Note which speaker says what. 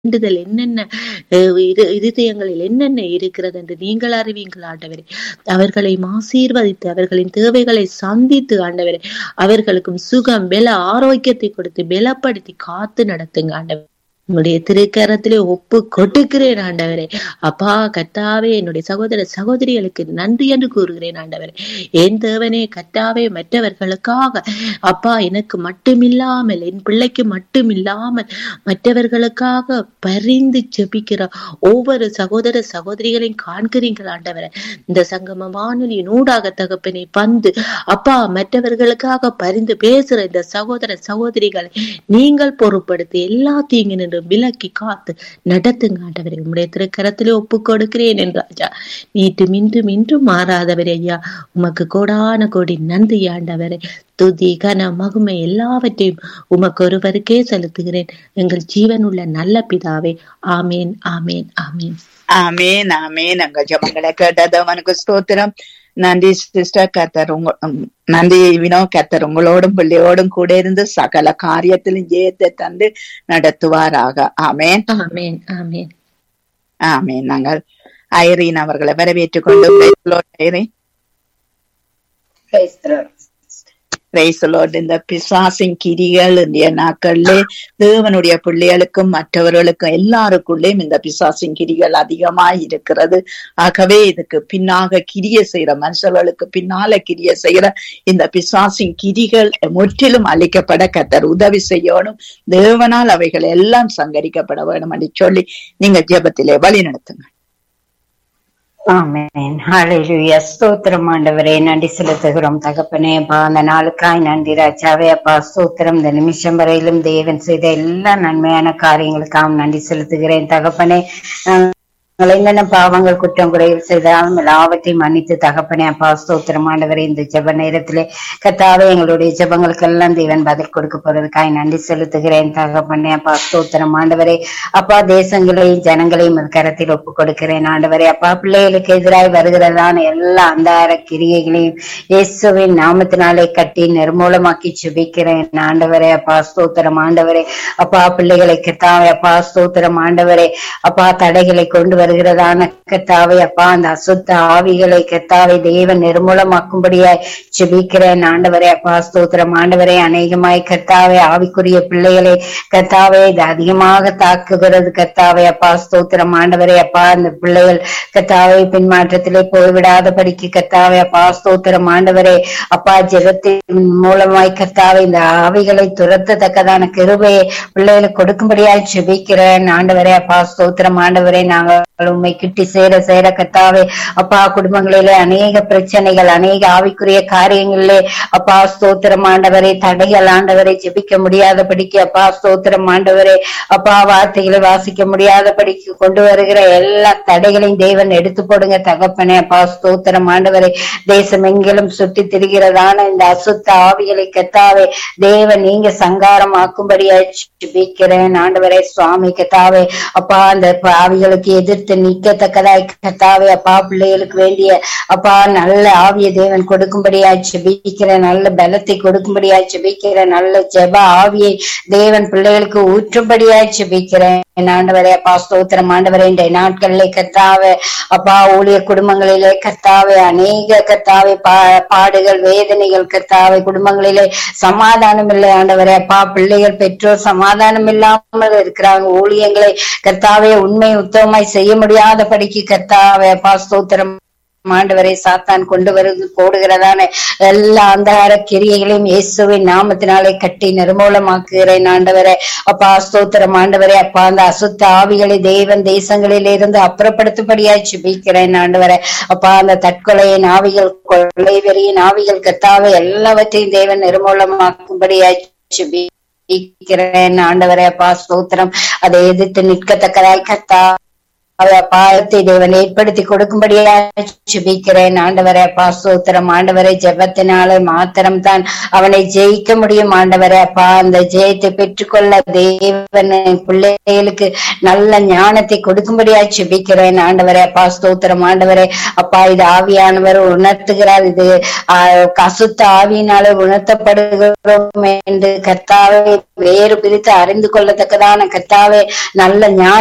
Speaker 1: வேண்டுதல் என்னென்ன அஹ், இரு- இருதயங்களில் என்னென்ன இருக்கிறது என்று நீங்கள் அறிவீங்கள் ஆண்டவரே அவர்களை ஆசீர்வதித்து அவர்களின் தேவைகளை சந்தித்து ஆண்டவரே அவர்களுக்கும் சுகம் பல ஆரோக்கியத்தை கொடுத்து பலப்படுத்தி காத்து நடத்துங்க ஆண்டவரே உங்களுடைய திருக்கரத்திலே ஒப்பு கொடுக்கிறேன் ஆண்டவரே அப்பா கத்தாவே என்னுடைய சகோதர சகோதரிகளுக்கு நன்றி என்று கூறுகிறேன் ஆண்டவரே என் தேவனே கத்தாவே மற்றவர்களுக்காக அப்பா எனக்கு மட்டுமில்லாமல் என் பிள்ளைக்கு மட்டுமில்லாமல் மற்றவர்களுக்காக பரிந்து ஜெபிக்கிற ஒவ்வொரு சகோதர சகோதரிகளையும் காண்கிறீர்கள் ஆண்டவரே இந்த சங்கம வானொலியின் ஊடாக தகப்பனை பந்து அப்பா மற்றவர்களுக்காக பரிந்து பேசுற இந்த சகோதர சகோதரிகளை நீங்கள் பொறுப்படுத்தி எல்லா தீங்கு நின்று விலக்கி காத்து நடத்துங்க ஆண்டவரே உம்முடைய திருக்கரத்திலே ஒப்பு கொடுக்கிறேன் என் ராஜா நீட்டும் இன்றும் இன்றும் மாறாதவரே ஐயா உமக்கு கோடான கோடி நன்றி ஆண்டவரே துதி கன மகுமை எல்லாவற்றையும் உமக்கு ஒருவருக்கே செலுத்துகிறேன் எங்கள் ஜீவனுள்ள நல்ல பிதாவே ஆமேன் ஆமேன் ஆமேன்
Speaker 2: ஆமேன் ஆமேன் எங்க ஜபங்களை கேட்டது அவனுக்கு ஸ்தோத்திரம் நன்றி சிஸ்டர் கத்தர் உங்க உம், நன்றி வினோ கத்தர் உங்களோடும் பிள்ளையோடும் கூட இருந்து சகல காரியத்திலும் ஜெயத்தை தந்து நடத்துவாராக ஆமேன்
Speaker 1: ஆமேன் ஆமேன்
Speaker 2: ஆமேன் நாங்கள் ஐரீன் அவர்களை வரவேற்றுக் கொண்டு praise the Lord, Zareen
Speaker 3: Praise the Lord.
Speaker 2: Praise the Lord. இந்த பிசாசின் கிரிகள் இந்த நாட்கள்ல தேவனுடைய பிள்ளைகளுக்கும் மற்றவர்களுக்கும் எல்லாருக்குள்ளேயும் இந்த பிசாசின் கிரிகள் அதிகமாய் இருக்கிறது ஆகவே இதுக்கு பின்னாக கிரிய செய்யற மனுஷர்களுக்கு பின்னால கிரிய செய்யற இந்த பிசாசின் கிரிகள் முற்றிலும் அழிக்கப்பட கத்தர் உதவி செய்யணும் தேவனால் அவைகள் எல்லாம் சங்கரிக்கப்பட வேணும் என்று சொல்லி நீங்க ஜெபத்திலே வழி நடத்துங்க
Speaker 3: ஆமென் ஹalleluya ஸ்தோத்திரம் ஆண்டவரே நன்றி செலுத்துகிறோம் தகப்பனே அப்பா அந்த நாளுக்காய் நன்றி ராஜாவே அப்பா ஸ்தோத்திரம் இந்த நிமிஷம் வரையிலும் தேவன் செய்த எல்லா நன்மையான காரியங்களுக்காக நன்றி செலுத்துகிறேன் தகப்பனே நாங்கள் என்னென்ன பாவங்கள் குற்றம் குறைகள் செய்தாலும் எல்லாவற்றையும் மன்னித்து தகப்பனே அப்பா ஸ்தோத்திரம் ஆண்டவரே இந்த ஜெப நேரத்திலே கத்தாவே எங்களுடைய ஜெபங்களுக்கெல்லாம் தேவன் பதில் கொடுக்க போறதுக்காய் நன்றி செலுத்துகிறேன் தகப்பனே அப்பா ஸ்தோத்திரம் ஆண்டவரே அப்பா தேசங்களையும் ஜனங்களையும் உமது கரத்தில் ஒப்பு கொடுக்கிறேன் ஆண்டவரே அப்பா பிள்ளைகளுக்கு எதிராய் வருகிறதான எல்லா அந்தார கிரியைகளையும் இயேசுவின் நாமத்தினாலே கட்டி நிர்மூலமாக்கி சுபிக்கிறேன் ஆண்டவரே அப்பா ஸ்தோத்திரம் ஆண்டவரே அப்பா பிள்ளைகளை கத்தாவே அப்பா ஸ்தோத்திரம் ஆண்டவரே அப்பா தடைகளை கொண்டு வருகிறதான கத்தாவே அப்பா அந்த அசுத்த ஆவிகளை கத்தாவை தேவன் நிர்மூலமாக்கும்படியாய் சுபிக்கிறேன் ஆண்டவரே அப்பா ஸ்தோத்திரம் ஆண்டவரே அநேகமாய் கத்தாவே ஆவிக்குரிய பிள்ளைகளை கத்தாவே இது அதிகமாக தாக்குகிறது கத்தாவே அப்பா ஸ்தோத்திரம் ஆண்டவரே அப்பா அந்த பிள்ளைகள் கத்தாவே பின்மாற்றத்திலே போய்விடாதபடிக்கு கத்தாவே அப்பா ஸ்தோத்திரம் ஆண்டவரே அப்பா ஜெகத்தின் மூலமாய் கத்தாவே இந்த ஆவிகளை துரத்தத்தக்கதான கிருபையை பிள்ளைகளுக்கு கொடுக்கும்படியாய் ஜெபிக்கிறேன் ஆண்டவரே அப்பா ஸ்தோத்திரம் ஆண்டவரே நாங்கள் உண்மை கிட்டி சேர சேர கத்தாவே அப்பா குடும்பங்களிலே அநேக பிரச்சனைகள் அநேக ஆவிக்குரிய காரியங்களிலே அப்பா ஸ்தோத்திரம் ஆண்டவரே தடைகள் ஆண்டவரை ஜெபிக்க முடியாதபடிக்கு அப்பா ஸ்தோத்திரம் ஆண்டவரே அப்பா வார்த்தைகளை வாசிக்க முடியாதபடிக்கு கொண்டு வருகிற எல்லா தடைகளையும் தேவன் எடுத்து போடுங்க தகப்பனே அப்பா ஸ்தோத்திரம் ஆண்டவரே தேசம் எங்கிலும் சுற்றி திரிகிறதான இந்த அசுத்த ஆவிகளை கத்தாவே தேவன் நீங்க சங்காரம் ஆக்கும்படியா ஜெபிக்கிறேன் ஆண்டவரே சுவாமி கத்தாவே அப்பா அந்த ஆவிகளுக்கு எதிர்த்து நிக்கத்தக்கதாய் கத்தாவே அப்பா பிள்ளைகளுக்கு வேண்டிய அப்பா நல்ல ஆவிய தேவன் கொடுக்கும்படியா ஜெபிக்கிறேன் நல்ல பலத்தை கொடுக்கும்படியா ஜெபிக்கிறேன் நல்ல ஜெப ஆவியை தேவன் பிள்ளைகளுக்கு ஊற்றும்படியா ஜெபிக்கிறேன் ஆண்டவரே அப்பா ஸ்தோத்திரம் ஆண்டவரே இந்த நாட்களிலே கத்தாவே அப்பா ஊழிய குடும்பங்களிலே கத்தாவே அநேக கத்தாவே பா பாடுகள் வேதனைகள் கத்தாவே குடும்பங்களிலே சமாதானம் இல்லை ஆண்டவரே அப்பா பிள்ளைகள் பெற்றோர் சமாதானம் இல்லாமல் இருக்கிறாங்க ஊழியங்களை கர்த்தாவே உண்மை உத்தமமாய் செய்ய முடியாதபடிக்கு கர்த்தாவே அப்பா ஸ்தோத்திரம் ஆண்டவரை சாத்தான் கொண்டு வருது போடுகிறதான எல்லா அந்தகார கிரியைகளையும் இயேசுவின் நாமத்தினாலே கட்டி நிர்மூலமாக்குகிறேன் ஆண்டவரே அப்பா ஸ்தோத்திரம் ஆண்டவரே அப்பா அந்த அசுத்த ஆவிகளை தேவன் தேசங்களில் இருந்து அப்புறப்படுத்தும்படியாய் சுபிக்கிறேன் ஆண்டவரே அப்பா அந்த தற்கொலையின் ஆவிகள் கொள்ளை வெறியின் ஆவிகள் கத்தாவை எல்லாவற்றையும் தேவன் நிர்மூலமாக்கும்படியாய் சுபி ஜெபிக்கிறேன் ஆண்டவரே அப்பா ஸ்தோத்திரம் அதை எதிர்த்து நிற்கத்தக்கதாய் கத்தா பாவத்தை தேவன் ஏற்படுத்தி கொடுக்கும்படியா சுபிக்கிறேன் ஆண்டவரே அப்பா ஸ்தோத்திரம் ஆண்டவரே ஜெபத்தினால மாத்திரம் தான் அவனை ஜெயிக்க முடியும் ஆண்டவரே அப்பா அந்த ஜெயத்தை பெற்றுக்கொள்ள தேவன் பிள்ளைகளுக்கு நல்ல ஞானத்தை கொடுக்கும்படியா சுபிக்கிறேன் ஆண்டவரே அப்பா ஸ்தோத்திரம் ஆண்டவரே அப்பா இது ஆவியானவர் உணர்த்துகிறார் இது ஆஹ், கசுத்த ஆவியினால உணர்த்தப்படுகிறோம் என்று கர்த்தாவே வேறு பிரித்து அறிந்து கொள்ளத்தக்கதான கர்த்தாவே நல்ல ஞான